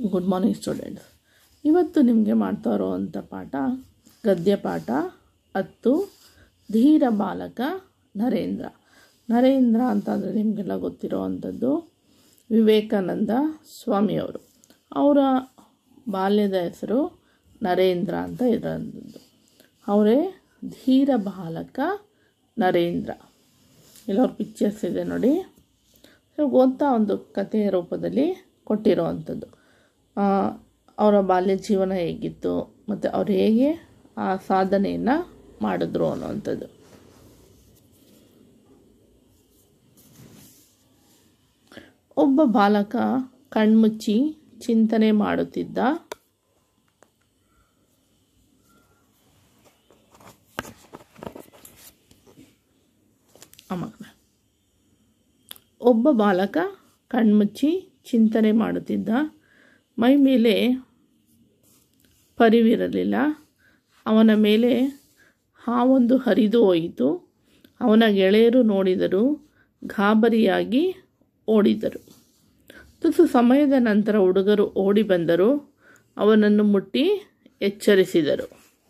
good morning students ಇವತ್ತು ನಿಮಗೆ ಮಾಡ್ತಾ ಇರೋವಂಥ ಪಾಠ ಗದ್ಯ ಪಾಠ ಹತ್ತು ಧೀರ ಬಾಲಕ ನರೇಂದ್ರ ನರೇಂದ್ರ ಅಂತಂದರೆ ನಿಮಗೆಲ್ಲ ಗೊತ್ತಿರೋ ಅಂಥದ್ದು ವಿವೇಕಾನಂದ ಸ್ವಾಮಿಯವರು ಅವರ ಬಾಲ್ಯದ ಹೆಸರು ನರೇಂದ್ರ ಅಂತ ಇರೋಂಥದ್ದು ಅವರೇ ಧೀರ ಬಾಲಕ ನರೇಂದ್ರ ಎಲ್ಲರ ಪಿಕ್ಚರ್ಸ್ ಇದೆ ನೋಡಿ ಓದ್ತಾ ಒಂದು ಕಥೆಯ ರೂಪದಲ್ಲಿ ಕೊಟ್ಟಿರೋ ಅಂಥದ್ದು ಅವರ ಬಾಲ್ಯ ಜೀವನ ಹೇಗಿತ್ತು ಮತ್ತು ಅವ್ರು ಹೇಗೆ ಆ ಸಾಧನೆಯನ್ನು ಮಾಡಿದ್ರು ಅನ್ನೋವಂಥದ್ದು ಒಬ್ಬ ಬಾಲಕ ಕಣ್ಮುಚ್ಚಿ ಚಿಂತನೆ ಮಾಡುತ್ತಿದ್ದ ಆಮೇಲೆ ಒಬ್ಬ ಬಾಲಕ ಕಣ್ಮುಚ್ಚಿ ಚಿಂತನೆ ಮಾಡುತ್ತಿದ್ದ ಮೈ ಮೇಲೆ ಪರಿವಿರಲಿಲ್ಲ ಅವನ ಮೇಲೆ ಹಾವೊಂದು ಹರಿದು ಹೋಯಿತು ಅವನ ಗೆಳೆಯರು ನೋಡಿದರು ಗಾಬರಿಯಾಗಿ ಓಡಿದರು ತುಸು ಸಮಯದ ನಂತರ ಹುಡುಗರು ಓಡಿ ಬಂದರು ಅವನನ್ನು ಮುಟ್ಟಿ ಎಚ್ಚರಿಸಿದರು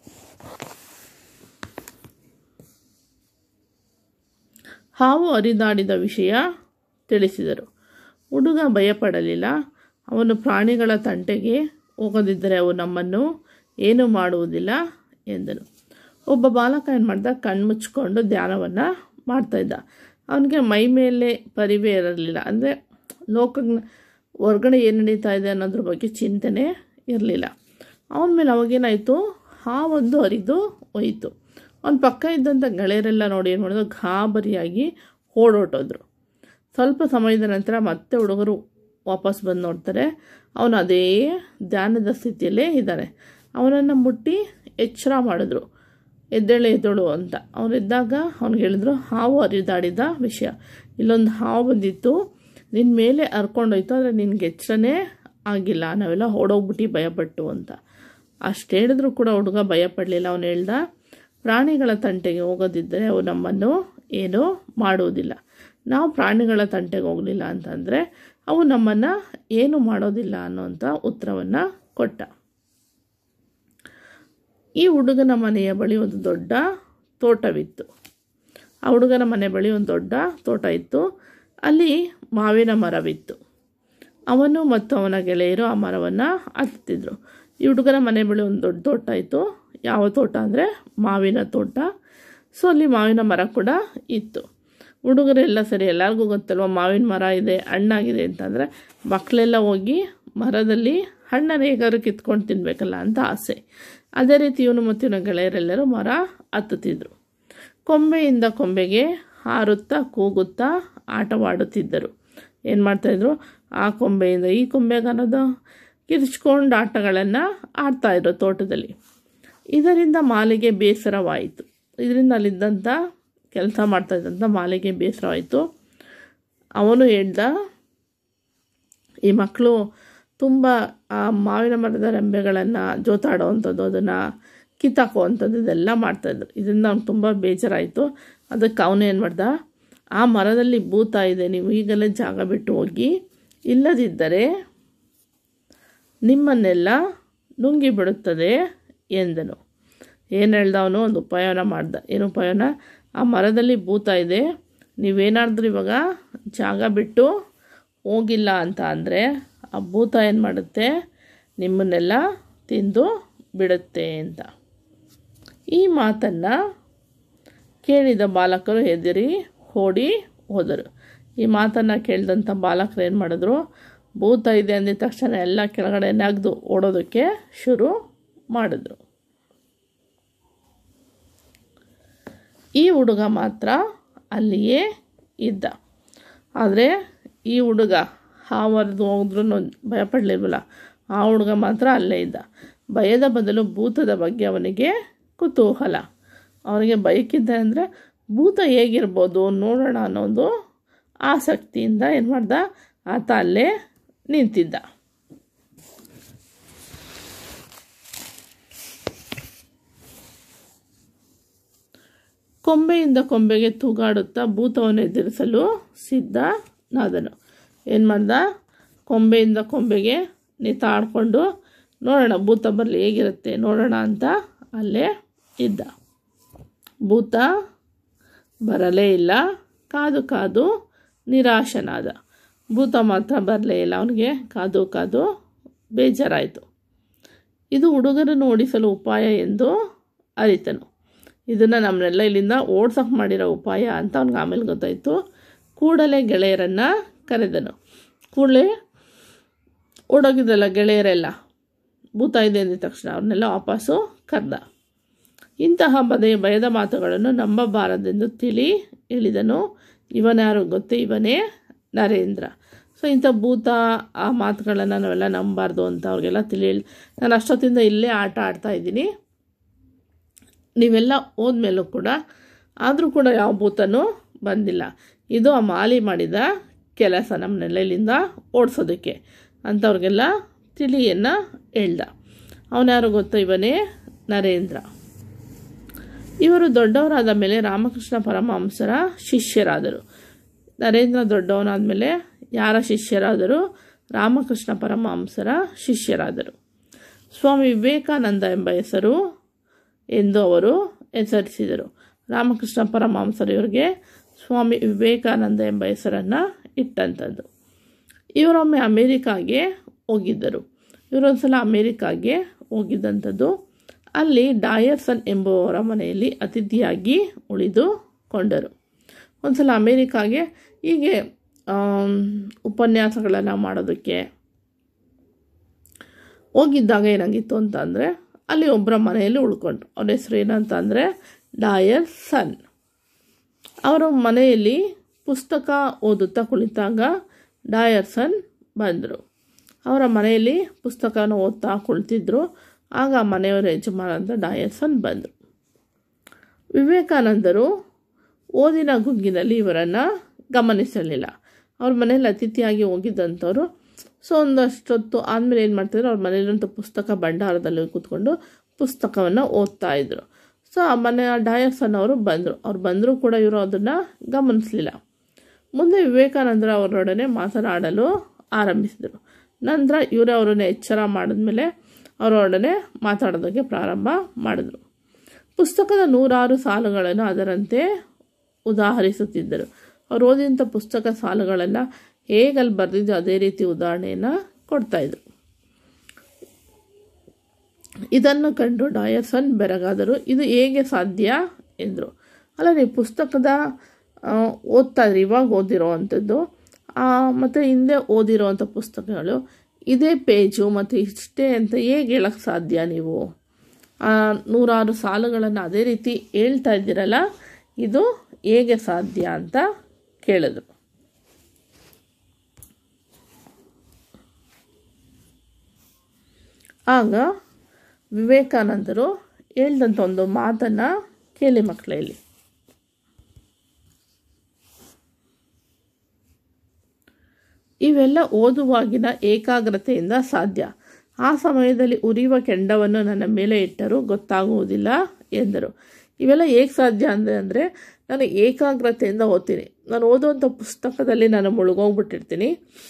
ಹಾವು ಹರಿದಾಡಿದ ವಿಷಯ ತಿಳಿಸಿದರು ಹುಡುಗ ಭಯಪಡಲಿಲ್ಲ ಅವನು ಪ್ರಾಣಿಗಳ ತಂಟೆಗೆ ಹೋಗದಿದ್ದರೆ ಅವು ನಮ್ಮನ್ನು ಏನು ಮಾಡುವುದಿಲ್ಲ ಎಂದನು ಒಬ್ಬ ಬಾಲಕ ಏನು ಮಾಡ್ದ ಕಣ್ಮುಚ್ಕೊಂಡು ಧ್ಯಾನವನ್ನು ಮಾಡ್ತಾಯಿದ್ದ ಅವನಿಗೆ ಮೈ ಮೇಲೆ ಪರಿವೇ ಇರಲಿಲ್ಲ ಅಂದರೆ ಲೋಕ ಹೊರ್ಗಡೆ ಏನು ನಡೀತಾ ಇದೆ ಅನ್ನೋದ್ರ ಬಗ್ಗೆ ಚಿಂತನೆ ಇರಲಿಲ್ಲ ಅವನ ಮೇಲೆ ಅವಾಗೇನಾಯಿತು ಹಾವೊಂದು ಹರಿದು ಹೋಯಿತು ಅವನ ಪಕ್ಕ ಇದ್ದಂಥ ಗೆಳೆಯರೆಲ್ಲ ನೋಡಿ ಏನು ಮಾಡಿದ್ರು ಗಾಬರಿಯಾಗಿ ಓಡೋಟೋದ್ರು ಸ್ವಲ್ಪ ಸಮಯದ ನಂತರ ಮತ್ತೆ ಹುಡುಗರು ವಾಪಸ್ ಬಂದು ನೋಡ್ತಾರೆ ಅವನು ಅದೇ ಧ್ಯಾನದ ಸ್ಥಿತಿಯಲ್ಲೇ ಇದ್ದಾನೆ ಅವನನ್ನು ಮುಟ್ಟಿ ಎಚ್ಚರ ಮಾಡಿದ್ರು ಎದ್ದೇಳು ಎದ್ದೇಳು ಅಂತ ಅವ್ರು ಇದ್ದಾಗ ಅವ್ನಿಗೆ ಹೇಳಿದ್ರು ಹಾವು ಹರಿದಾಡಿದ ವಿಷಯ ಇಲ್ಲೊಂದು ಹಾವು ಬಂದಿತ್ತು ನಿನ್ನ ಮೇಲೆ ಹರ್ಕೊಂಡೋಯ್ತು ಆದರೆ ನಿನ್ಗೆ ಎಚ್ಚರನೇ ಆಗಿಲ್ಲ ನಾವೆಲ್ಲ ಓಡೋಗ್ಬಿಟ್ಟು ಭಯಪಟ್ಟು ಅಂತ ಅಷ್ಟು ಹೇಳಿದ್ರು ಕೂಡ ಹುಡುಗ ಭಯಪಡಲಿಲ್ಲ ಅವನು ಹೇಳ್ದ ಪ್ರಾಣಿಗಳ ತಂಟೆಗೆ ಹೋಗೋದಿದ್ದರೆ ಅವು ನಮ್ಮನ್ನು ಏನೂ ಮಾಡುವುದಿಲ್ಲ ನಾವು ಪ್ರಾಣಿಗಳ ತಂಟೆಗೆ ಹೋಗಲಿಲ್ಲ ಅಂತಂದರೆ ಅವು ನಮ್ಮನ್ನು ಏನು ಮಾಡೋದಿಲ್ಲ ಅನ್ನೋಂಥ ಉತ್ತರವನ್ನು ಕೊಟ್ಟ ಈ ಹುಡುಗನ ಮನೆಯ ಬಳಿ ಒಂದು ದೊಡ್ಡ ತೋಟವಿತ್ತು ಆ ಹುಡುಗನ ಮನೆ ಬಳಿ ಒಂದು ದೊಡ್ಡ ತೋಟ ಇತ್ತು ಅಲ್ಲಿ ಮಾವಿನ ಮರವಿತ್ತು ಅವನು ಮತ್ತು ಅವನ ಗೆಳೆಯರು ಆ ಮರವನ್ನು ಹತ್ತಿದ್ರು ಈ ಹುಡುಗನ ಮನೆ ಬಳಿ ಒಂದು ದೊಡ್ಡ ತೋಟ ಇತ್ತು ಯಾವ ತೋಟ ಅಂದರೆ ಮಾವಿನ ತೋಟ ಸೊ ಅಲ್ಲಿ ಮಾವಿನ ಮರ ಕೂಡ ಇತ್ತು ಹುಡುಗರೆಲ್ಲ ಸರಿ ಎಲ್ಲರಿಗೂ ಗೊತ್ತಲ್ವ ಮಾವಿನ ಮರ ಇದೆ ಹಣ್ಣಾಗಿದೆ ಅಂತಂದರೆ ಮಕ್ಕಳೆಲ್ಲ ಹೋಗಿ ಮರದಲ್ಲಿ ಹಣ್ಣನ್ನು ಹೇಗಾದ್ರು ಕಿತ್ಕೊಂಡು ತಿನ್ನಬೇಕಲ್ಲ ಅಂತ ಆಸೆ ಅದೇ ರೀತಿ ಇವನು ಮತ್ತು ಇವನ ಗೆಳೆಯರೆಲ್ಲರೂ ಮರ ಹತ್ತುತ್ತಿದ್ದರು ಕೊಂಬೆಯಿಂದ ಕೊಂಬೆಗೆ ಹಾರುತ್ತಾ ಕೂಗುತ್ತಾ ಆಟವಾಡುತ್ತಿದ್ದರು ಏನು ಮಾಡ್ತಾಯಿದ್ರು ಆ ಕೊಂಬೆಯಿಂದ ಈ ಕೊಂಬೆಗೆ ಅನ್ನೋದು ಕಿರ್ಚ್ಕೊಂಡು ಆಟಗಳನ್ನು ಆಡ್ತಾಯಿದ್ರು ತೋಟದಲ್ಲಿ ಇದರಿಂದ ಮಾಲಿಗೆ ಬೇಸರವಾಯಿತು ಇದರಿಂದ ಅಲ್ಲಿದ್ದಂಥ ಕೆಲಸ ಮಾಡ್ತಾಯಿದ್ದಂಥ ಮಾಲಿಗೆ ಬೇಸರವಾಯಿತು ಅವನು ಹೇಳ್ದ ಈ ಮಕ್ಕಳು ತುಂಬ ಆ ಮಾವಿನ ಮರದ ರೆಂಬೆಗಳನ್ನು ಜೋತಾಡೋವಂಥದ್ದು ಅದನ್ನು ಕಿತ್ತಾಕುವಂಥದ್ದು ಇದೆಲ್ಲ ಮಾಡ್ತಾಯಿದ್ರು ಇದರಿಂದ ಅವ್ನು ತುಂಬ ಬೇಜಾರಾಯಿತು ಅದಕ್ಕೆ ಅವನು ಏನು ಮಾಡ್ದ ಆ ಮರದಲ್ಲಿ ಭೂತ ಇದೆ ನೀವು ಈಗಲೇ ಜಾಗ ಬಿಟ್ಟು ಹೋಗಿ ಇಲ್ಲದಿದ್ದರೆ ನಿಮ್ಮನ್ನೆಲ್ಲ ನುಂಗಿ ಬಿಡುತ್ತದೆ ಎಂದನು ಏನು ಹೇಳ್ದ ಅವನು ಒಂದು ಉಪಾಯನ ಮಾಡ್ದ ಏನು ಉಪಾಯನ ಆ ಮರದಲ್ಲಿ ಭೂತ ಇದೆ ನೀವೇನಾದ್ರೂ ಇವಾಗ ಜಾಗ ಬಿಟ್ಟು ಹೋಗಿಲ್ಲ ಅಂತ ಅಂದರೆ ಆ ಭೂತ ಏನು ಮಾಡುತ್ತೆ ನಿಮ್ಮನ್ನೆಲ್ಲ ತಿಂದು ಬಿಡುತ್ತೆ ಅಂತ ಈ ಮಾತನ್ನು ಕೇಳಿದ ಬಾಲಕರು ಹೆದರಿ ಓಡಿ ಹೋದರು ಈ ಮಾತನ್ನು ಕೇಳಿದಂಥ ಬಾಲಕರು ಏನು ಮಾಡಿದ್ರು ಭೂತ ಇದೆ ಅಂದಿದ ತಕ್ಷಣ ಎಲ್ಲ ಕೆಳಗಡೆ ನಗ್ದು ಓಡೋದಕ್ಕೆ ಶುರು ಮಾಡಿದ್ರು ಈ ಹುಡುಗ ಮಾತ್ರ ಅಲ್ಲಿಯೇ ಇದ್ದ ಆದರೆ ಈ ಹುಡುಗ ಹಾವರ್ದು ಹೋದ್ರೂ ಭಯಪಡಲಿಲ್ವಲ್ಲ ಆ ಹುಡುಗ ಮಾತ್ರ ಅಲ್ಲೇ ಇದ್ದ ಭಯದ ಬದಲು ಭೂತದ ಬಗ್ಗೆ ಅವನಿಗೆ ಕುತೂಹಲ ಅವನಿಗೆ ಬೈಕಿದ್ದೆ ಅಂದರೆ ಭೂತ ಹೇಗಿರ್ಬೋದು ನೋಡೋಣ ಅನ್ನೋದು ಆಸಕ್ತಿಯಿಂದ ಏನು ಮಾಡ್ದ ಆತ ಅಲ್ಲೇ ನಿಂತಿದ್ದ ಕೊಂಬೆಯಿಂದ ಕೊಂಬೆಗೆ ತೂಗಾಡುತ್ತಾ ಭೂತವನ್ನು ಎದುರಿಸಲು ಸಿದ್ಧನಾದನು ಏನು ಮಾಡ್ದ ಕೊಂಬೆಯಿಂದ ಕೊಂಬೆಗೆ ನೇತಾಡ್ಕೊಂಡು ನೋಡೋಣ ಭೂತ ಬರಲಿ ಹೇಗಿರುತ್ತೆ ನೋಡೋಣ ಅಂತ ಅಲ್ಲೇ ಇದ್ದ ಭೂತ ಬರಲೇ ಇಲ್ಲ ಕಾದು ಕಾದು ನಿರಾಶನಾದ ಭೂತ ಮಾತ್ರ ಬರಲೇ ಇಲ್ಲ ಅವನಿಗೆ ಕಾದು ಕಾದು ಬೇಜಾರಾಯಿತು ಇದು ಹುಡುಗರನ್ನು ಓಡಿಸಲು ಉಪಾಯ ಎಂದು ಅರಿತನು ಇದನ್ನು ನಮ್ಮನ್ನೆಲ್ಲ ಇಲ್ಲಿಂದ ಓಡ್ಸೋಕೆ ಮಾಡಿರೋ ಉಪಾಯ ಅಂತ ಅವ್ನಿಗೆ ಆಮೇಲೆ ಗೊತ್ತಾಯಿತು ಕೂಡಲೇ ಗೆಳೆಯರನ್ನು ಕರೆದನು ಕೂಡಲೇ ಓಡೋಗಿದ್ರಲ್ಲ ಗೆಳೆಯರೆಲ್ಲ ಭೂತ ಇದೆ ಅಂದಿದ ತಕ್ಷಣ ಅವ್ರನ್ನೆಲ್ಲ ವಾಪಸ್ಸು ಕರೆದ ಇಂತಹ ಬದೆಯ ಭಯದ ಮಾತುಗಳನ್ನು ನಂಬಬಾರದೆಂದು ತಿಳಿ ಹೇಳಿದನು ಇವನ್ಯಾರು ಗೊತ್ತೇ ಇವನೇ ನರೇಂದ್ರ ಸೊ ಇಂಥ ಭೂತ ಆ ಮಾತುಗಳನ್ನು ನಾವೆಲ್ಲ ನಂಬಬಾರ್ದು ಅಂತ ಅವ್ರಿಗೆಲ್ಲ ತಿಳಿ ಹೇಳಿ ನಾನು ಅಷ್ಟೊತ್ತಿಂದ ಇಲ್ಲೇ ಆಟ ಆಡ್ತಾ ಇದ್ದೀನಿ ನೀವೆಲ್ಲ ಹೋದ್ಮೇಲೂ ಕೂಡ ಆದರೂ ಕೂಡ ಯಾವ ಭೂತನೂ ಬಂದಿಲ್ಲ ಇದು ಆ ಮಾಲಿ ಮಾಡಿದ ಕೆಲಸ ನಮ್ಮನ್ನೆಲ್ಲ ಇಲ್ಲಿಂದ ಓಡಿಸೋದಕ್ಕೆ ಅಂಥವ್ರಿಗೆಲ್ಲ ತಿಳಿಯನ್ನು ಹೇಳ್ದ ಅವನ್ಯಾರು ಗೊತ್ತೋ ಇವನೇ ನರೇಂದ್ರ ಇವರು ದೊಡ್ಡವರಾದ ಮೇಲೆ ರಾಮಕೃಷ್ಣ ಪರಮಹಂಸರ ಶಿಷ್ಯರಾದರು ನರೇಂದ್ರ ದೊಡ್ಡವನಾದ ಮೇಲೆ ಯಾರ ಶಿಷ್ಯರಾದರು ರಾಮಕೃಷ್ಣ ಪರಮಹಂಸರ ಶಿಷ್ಯರಾದರು ಸ್ವಾಮಿ ವಿವೇಕಾನಂದ ಎಂಬ ಹೆಸರು ಎಂದು ಅವರು ಹೆಸರಿಸಿದರು ರಾಮಕೃಷ್ಣ ಪರಮಹಂಸರು ಇವರಿಗೆ ಸ್ವಾಮಿ ವಿವೇಕಾನಂದ ಎಂಬ ಹೆಸರನ್ನು ಇಟ್ಟಂಥದ್ದು ಇವರೊಮ್ಮೆ ಅಮೇರಿಕಾಗೆ ಹೋಗಿದ್ದರು ಇವರೊಂದು ಸಲ ಅಮೇರಿಕಾಗೆ ಹೋಗಿದ್ದಂಥದ್ದು ಅಲ್ಲಿ ಡಾಯರ್ಸನ್ ಎಂಬುವವರ ಮನೆಯಲ್ಲಿ ಅತಿಥಿಯಾಗಿ ಉಳಿದುಕೊಂಡರು ಒಂದು ಸಲ ಅಮೇರಿಕಾಗೆ ಹೀಗೆ ಉಪನ್ಯಾಸಗಳನ್ನು ಮಾಡೋದಕ್ಕೆ ಹೋಗಿದ್ದಾಗ ಏನಾಗಿತ್ತು ಅಂತಂದರೆ ಅಲ್ಲಿ ಒಬ್ಬರ ಮನೆಯಲ್ಲಿ ಉಳ್ಕೊಂಡ್ರು ಅವ್ರ ಹೆಸರು ಏನಂತ ಅಂದರೆ ಡಾಯರ್ ಸನ್ ಅವರ ಮನೆಯಲ್ಲಿ ಪುಸ್ತಕ ಓದುತ್ತಾ ಕುಳಿತಾಗ ಡಾಯರ್ಸನ್ ಬಂದರು ಅವರ ಮನೆಯಲ್ಲಿ ಪುಸ್ತಕನ ಓದ್ತಾ ಕುಳಿತಿದ್ರು ಆಗ ಮನೆಯವರ ಯಜಮಾನ ಅಂತ ಡಾಯರ್ಸನ್ ಬಂದರು ವಿವೇಕಾನಂದರು ಓದಿನ ಗುಂಗಿನಲ್ಲಿ ಇವರನ್ನು ಗಮನಿಸಲಿಲ್ಲ ಅವ್ರ ಮನೇಲಿ ಅತಿಥಿಯಾಗಿ ಹೋಗಿದ್ದಂಥವ್ರು ಸೊ ಒಂದಷ್ಟೊತ್ತು ಆದಮೇಲೆ ಏನು ಮಾಡ್ತಿದ್ರು ಅವ್ರ ಮನೇಲಿರುವಂಥ ಪುಸ್ತಕ ಭಂಡಾರದಲ್ಲಿ ಕೂತ್ಕೊಂಡು ಪುಸ್ತಕವನ್ನು ಓದ್ತಾ ಇದ್ರು ಸೊ ಆ ಮನೆ ಡಾಯರ್ಸನ್ ಅವರು ಬಂದರು ಅವ್ರು ಬಂದರೂ ಕೂಡ ಇವರು ಅದನ್ನು ಗಮನಿಸಲಿಲ್ಲ ಮುಂದೆ ವಿವೇಕಾನಂದರು ಅವರೊಡನೆ ಮಾತನಾಡಲು ಆರಂಭಿಸಿದರು ನಂತರ ಇವರೇ ಅವರನ್ನು ಎಚ್ಚರ ಮಾಡಿದ್ಮೇಲೆ ಅವರೊಡನೆ ಮಾತಾಡೋದಕ್ಕೆ ಪ್ರಾರಂಭ ಮಾಡಿದ್ರು ಪುಸ್ತಕದ ನೂರಾರು ಸಾಲುಗಳನ್ನು ಅದರಂತೆ ಉದಾಹರಿಸುತ್ತಿದ್ದರು ಅವ್ರು ಓದಿದಂಥ ಪುಸ್ತಕ ಸಾಲುಗಳನ್ನು ಹೇಗಲ್ಲಿ ಬರೆದಿದ್ದು ಅದೇ ರೀತಿ ಉದಾಹರಣೆಯನ್ನು ಕೊಡ್ತಾಯಿದ್ರು ಇದನ್ನು ಕಂಡು ಡಾಯರ್ಸನ್ ಬೆರಗಾದರು ಇದು ಹೇಗೆ ಸಾಧ್ಯ ಎಂದರು ಅಲ್ಲ ನೀವು ಪುಸ್ತಕದ ಓದ್ತಾ ಇದ್ರಿ ಇವಾಗ ಓದಿರೋ ಅಂಥದ್ದು ಮತ್ತು ಹಿಂದೆ ಓದಿರೋವಂಥ ಪುಸ್ತಕಗಳು ಇದೇ ಪೇಜು ಮತ್ತು ಇಷ್ಟೇ ಅಂತ ಹೇಗೆ ಹೇಳಕ್ಕೆ ಸಾಧ್ಯ ನೀವು ನೂರಾರು ಸಾಲುಗಳನ್ನು ಅದೇ ರೀತಿ ಹೇಳ್ತಾ ಇದ್ದೀರಲ್ಲ ಇದು ಹೇಗೆ ಸಾಧ್ಯ ಅಂತ ಕೇಳಿದ್ರು ಆಗ ವಿವೇಕಾನಂದರು ಹೇಳ್ದಂಥ ಒಂದು ಮಾತನ್ನು ಕೇಳಿ ಮಕ್ಕಳಲ್ಲಿ ಇವೆಲ್ಲ ಓದುವಾಗಿನ ಏಕಾಗ್ರತೆಯಿಂದ ಸಾಧ್ಯ ಆ ಸಮಯದಲ್ಲಿ ಉರಿಯುವ ಕೆಂಡವನ್ನು ನನ್ನ ಮೇಲೆ ಇಟ್ಟರೂ ಗೊತ್ತಾಗುವುದಿಲ್ಲ ಎಂದರು ಇವೆಲ್ಲ ಹೇಗೆ ಸಾಧ್ಯ ಅಂದರೆ ಅಂದರೆ ನಾನು ಏಕಾಗ್ರತೆಯಿಂದ ಓದ್ತೀನಿ ನಾನು ಓದುವಂಥ ಪುಸ್ತಕದಲ್ಲಿ ನಾನು ಮುಳುಗೋಗ್ಬಿಟ್ಟಿರ್ತೀನಿ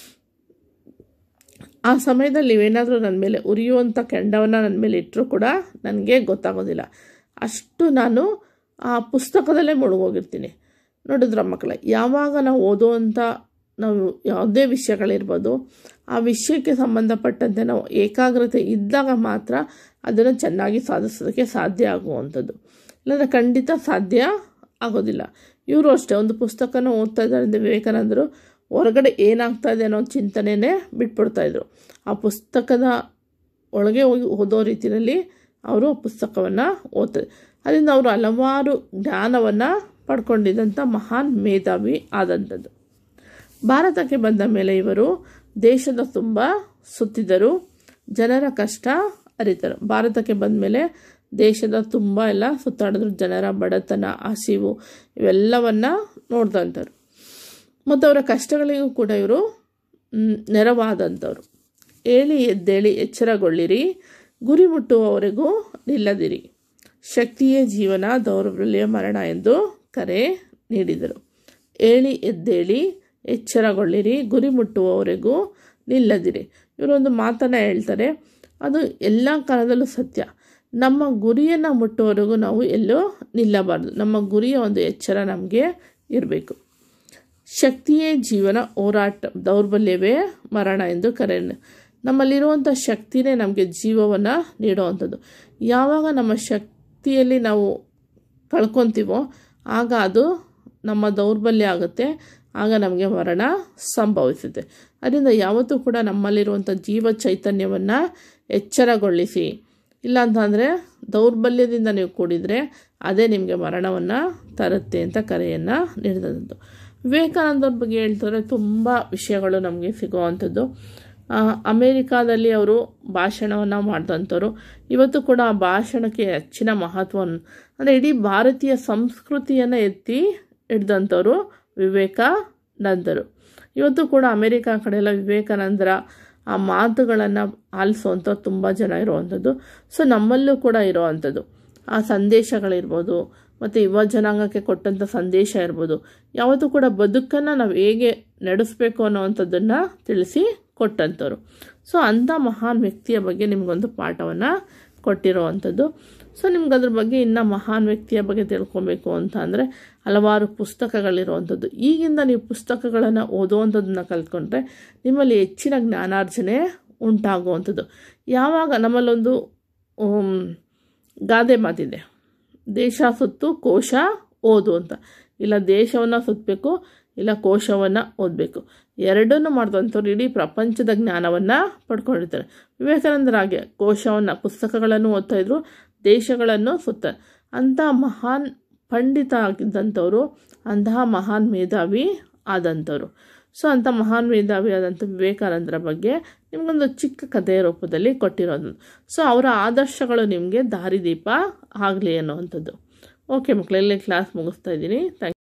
ಆ ಸಮಯದಲ್ಲಿ ನೀವೇನಾದರೂ ನನ್ನ ಮೇಲೆ ಉರಿಯುವಂಥ ಕೆಂಡವನ್ನು ನನ್ನ ಮೇಲೆ ಇಟ್ಟರೂ ಕೂಡ ನನಗೆ ಗೊತ್ತಾಗೋದಿಲ್ಲ ಅಷ್ಟು ನಾನು ಆ ಪುಸ್ತಕದಲ್ಲೇ ಮುಳುಗೋಗಿರ್ತೀನಿ ನೋಡಿದ್ರ ಮಕ್ಕಳ ಯಾವಾಗ ನಾವು ಓದುವಂಥ ನಾವು ಯಾವುದೇ ವಿಷಯಗಳಿರ್ಬೋದು ಆ ವಿಷಯಕ್ಕೆ ಸಂಬಂಧಪಟ್ಟಂತೆ ನಾವು ಏಕಾಗ್ರತೆ ಇದ್ದಾಗ ಮಾತ್ರ ಅದನ್ನು ಚೆನ್ನಾಗಿ ಸಾಧಿಸೋದಕ್ಕೆ ಸಾಧ್ಯ ಆಗುವಂಥದ್ದು ಇಲ್ಲಾಂದರೆ ಖಂಡಿತ ಸಾಧ್ಯ ಆಗೋದಿಲ್ಲ ಇವರು ಅಷ್ಟೇ ಒಂದು ಪುಸ್ತಕನ ಓದ್ತಾ ಇದ್ದಾರೆ ವಿವೇಕಾನಂದರು ಹೊರಗಡೆ ಏನಾಗ್ತಾ ಇದೆ ಅನ್ನೋ ಚಿಂತನೆಯೇ ಬಿಟ್ಬಿಡ್ತಾಯಿದ್ರು ಆ ಪುಸ್ತಕದ ಒಳಗೆ ಹೋಗಿ ಓದೋ ರೀತಿಯಲ್ಲಿ ಅವರು ಪುಸ್ತಕವನ್ನು ಓದ್ತಾರೆ ಅದರಿಂದ ಅವರು ಹಲವಾರು ಜ್ಞಾನವನ್ನು ಪಡ್ಕೊಂಡಿದ್ದಂಥ ಮಹಾನ್ ಮೇಧಾವಿ ಆದಂಥದ್ದು ಭಾರತಕ್ಕೆ ಬಂದ ಮೇಲೆ ಇವರು ದೇಶದ ತುಂಬ ಸುತ್ತಿದರು ಜನರ ಕಷ್ಟ ಅರಿತರು ಭಾರತಕ್ಕೆ ಬಂದ ಮೇಲೆ ದೇಶದ ತುಂಬ ಎಲ್ಲ ಸುತ್ತಾಡಿದ್ರು ಜನರ ಬಡತನ ಹಸಿವು ಇವೆಲ್ಲವನ್ನು ನೋಡ್ದಂಥವ್ರು ಮತ್ತು ಅವರ ಕಷ್ಟಗಳಿಗೂ ಕೂಡ ಇವರು ನೆರವಾದಂಥವ್ರು ಏಳಿ ಎದ್ದೇಳಿ ಎಚ್ಚರಗೊಳ್ಳಿರಿ ಗುರಿ ಮುಟ್ಟುವವರೆಗೂ ನಿಲ್ಲದಿರಿ ಶಕ್ತಿಯೇ ಜೀವನ ದೌರ್ಬಲ್ಯ ಮರಣ ಎಂದು ಕರೆ ನೀಡಿದರು ಏಳಿ ಎದ್ದೇಳಿ ಎಚ್ಚರಗೊಳ್ಳಿರಿ ಗುರಿ ಮುಟ್ಟುವವರೆಗೂ ನಿಲ್ಲದಿರಿ ಇವರೊಂದು ಮಾತನ್ನು ಹೇಳ್ತಾರೆ ಅದು ಎಲ್ಲ ಕಾಲದಲ್ಲೂ ಸತ್ಯ ನಮ್ಮ ಗುರಿಯನ್ನು ಮುಟ್ಟುವವರೆಗೂ ನಾವು ಎಲ್ಲೂ ನಿಲ್ಲಬಾರ್ದು ನಮ್ಮ ಗುರಿಯ ಒಂದು ಎಚ್ಚರ ನಮಗೆ ಇರಬೇಕು ಶಕ್ತಿಯೇ ಜೀವನ ಹೋರಾಟ ದೌರ್ಬಲ್ಯವೇ ಮರಣ ಎಂದು ಕರೆ ನಮ್ಮಲ್ಲಿರುವಂಥ ಶಕ್ತಿನೇ ನಮಗೆ ಜೀವವನ್ನು ನೀಡುವಂಥದ್ದು ಯಾವಾಗ ನಮ್ಮ ಶಕ್ತಿಯಲ್ಲಿ ನಾವು ಕಳ್ಕೊತೀವೋ ಆಗ ಅದು ನಮ್ಮ ದೌರ್ಬಲ್ಯ ಆಗುತ್ತೆ ಆಗ ನಮಗೆ ಮರಣ ಸಂಭವಿಸುತ್ತೆ ಅದರಿಂದ ಯಾವತ್ತೂ ಕೂಡ ನಮ್ಮಲ್ಲಿರುವಂಥ ಜೀವ ಚೈತನ್ಯವನ್ನು ಎಚ್ಚರಗೊಳಿಸಿ ಇಲ್ಲಾಂತಂದರೆ ದೌರ್ಬಲ್ಯದಿಂದ ನೀವು ಕೂಡಿದರೆ ಅದೇ ನಿಮಗೆ ಮರಣವನ್ನು ತರುತ್ತೆ ಅಂತ ಕರೆಯನ್ನು ನೀಡಿದಂಥದ್ದು ವಿವೇಕಾನಂದರ ಬಗ್ಗೆ ಹೇಳ್ತಾರೆ ತುಂಬ ವಿಷಯಗಳು ನಮಗೆ ಸಿಗುವಂಥದ್ದು ಅಮೇರಿಕಾದಲ್ಲಿ ಅವರು ಭಾಷಣವನ್ನು ಮಾಡಿದಂಥವ್ರು ಇವತ್ತು ಕೂಡ ಆ ಭಾಷಣಕ್ಕೆ ಹೆಚ್ಚಿನ ಮಹತ್ವವನ್ನು ಅಂದರೆ ಇಡೀ ಭಾರತೀಯ ಸಂಸ್ಕೃತಿಯನ್ನು ಎತ್ತಿ ಹಿಡ್ದಂಥವ್ರು ವಿವೇಕಾನಂದರು ಇವತ್ತು ಕೂಡ ಅಮೇರಿಕಾ ಕಡೆ ಎಲ್ಲ ವಿವೇಕಾನಂದರ ಆ ಮಾತುಗಳನ್ನು ಆಲಿಸುವಂಥವ್ರು ತುಂಬ ಜನ ಇರುವಂಥದ್ದು ಸೊ ನಮ್ಮಲ್ಲೂ ಕೂಡ ಇರುವಂಥದ್ದು ಆ ಸಂದೇಶಗಳಿರ್ಬೋದು ಮತ್ತು ಯುವ ಜನಾಂಗಕ್ಕೆ ಕೊಟ್ಟಂಥ ಸಂದೇಶ ಇರ್ಬೋದು ಯಾವತ್ತೂ ಕೂಡ ಬದುಕನ್ನು ನಾವು ಹೇಗೆ ನಡೆಸಬೇಕು ಅನ್ನೋವಂಥದ್ದನ್ನು ತಿಳಿಸಿ ಕೊಟ್ಟಂಥವ್ರು ಸೊ ಅಂಥ ಮಹಾನ್ ವ್ಯಕ್ತಿಯ ಬಗ್ಗೆ ನಿಮಗೊಂದು ಪಾಠವನ್ನು ಕೊಟ್ಟಿರೋವಂಥದ್ದು ಸೊ ನಿಮ್ಗೆ ಅದ್ರ ಬಗ್ಗೆ ಇನ್ನು ಮಹಾನ್ ವ್ಯಕ್ತಿಯ ಬಗ್ಗೆ ತಿಳ್ಕೊಬೇಕು ಅಂತ ಅಂದರೆ ಹಲವಾರು ಪುಸ್ತಕಗಳಿರುವಂಥದ್ದು ಈಗಿಂದ ನೀವು ಪುಸ್ತಕಗಳನ್ನು ಓದುವಂಥದ್ದನ್ನ ಕಲ್ತ್ಕೊಂಡ್ರೆ ನಿಮ್ಮಲ್ಲಿ ಹೆಚ್ಚಿನ ಜ್ಞಾನಾರ್ಜನೆ ಉಂಟಾಗುವಂಥದ್ದು ಯಾವಾಗ ನಮ್ಮಲ್ಲೊಂದು ಗಾದೆ ಮಾತಿದೆ ದೇಶ ಸುತ್ತು ಕೋಶ ಓದು ಅಂತ ಇಲ್ಲ ದೇಶವನ್ನು ಸುತ್ತಬೇಕು ಇಲ್ಲ ಕೋಶವನ್ನು ಓದಬೇಕು ಎರಡನ್ನೂ ಮಾಡಿದಂಥವ್ರು ಇಡೀ ಪ್ರಪಂಚದ ಜ್ಞಾನವನ್ನು ಪಡ್ಕೊಂಡಿರ್ತಾರೆ ವಿವೇಕಾನಂದರ ಹಾಗೆ ಕೋಶವನ್ನು ಪುಸ್ತಕಗಳನ್ನು ಓದ್ತಾ ಇದ್ರು ದೇಶಗಳನ್ನು ಸುತ್ತ ಅಂಥ ಮಹಾನ್ ಪಂಡಿತ ಆಗಿದ್ದಂಥವ್ರು ಅಂತಹ ಮಹಾನ್ ಮೇಧಾವಿ ಆದಂಥವ್ರು ಸೊ ಅಂಥ ಮಹಾನ್ ಮೇಧಾವಿ ಆದಂಥ ವಿವೇಕಾನಂದರ ಬಗ್ಗೆ ನಿಮಗೊಂದು ಚಿಕ್ಕ ಕಥೆಯ ರೂಪದಲ್ಲಿ ಕೊಟ್ಟಿರೋದು ಸೊ ಅವರ ಆದರ್ಶಗಳು ನಿಮಗೆ ದಾರಿದೀಪ ಆಗಲಿ ಅನ್ನುವಂಥದ್ದು ಓಕೆ ಮಕ್ಕಳಲ್ಲಿ ಕ್ಲಾಸ್ ಮುಗಿಸ್ತಾ ಇದ್ದೀನಿ ಥ್ಯಾಂಕ್